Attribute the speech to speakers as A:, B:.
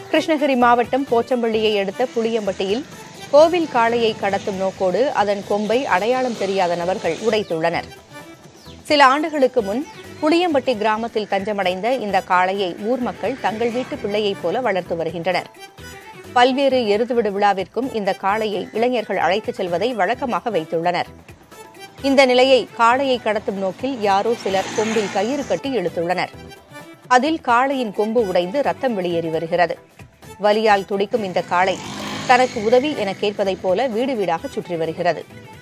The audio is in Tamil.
A: கிருஷ்ணகிரி மாவட்டம் போச்சம்பள்ளியை அடுத்த புளியம்பட்டியில் கோவில் காளையை கடத்தும் நோக்கோடு அதன் கொம்பை அடையாளம் தெரியாத நபர்கள் உடைத்துள்ளனர் சில ஆண்டுகளுக்கு முன் புளியம்பட்டி கிராமத்தில் தஞ்சமடைந்த இந்த காளையை ஊர் மக்கள் தங்கள் வீட்டு பிள்ளையைப் போல வளர்த்து வருகின்றனர் பல்வேறு எருதுவிடு விழாவிற்கும் இந்த காளையை இளைஞர்கள் அழைத்துச் செல்வதை வழக்கமாக வைத்துள்ளனர் இந்த நிலையை காளையை கடத்தும் நோக்கில் யாரோ சிலர் கொம்பில் கயிறு கட்டி இழுத்துள்ளனர் அதில் காளையின் கொம்பு உடைந்து ரத்தம் வெளியேறி வருகிறது வலியால் துடிக்கும் இந்த காளை தனக்கு உதவி என கேட்பதைப் போல வீடு வீடாக சுற்றி வருகிறது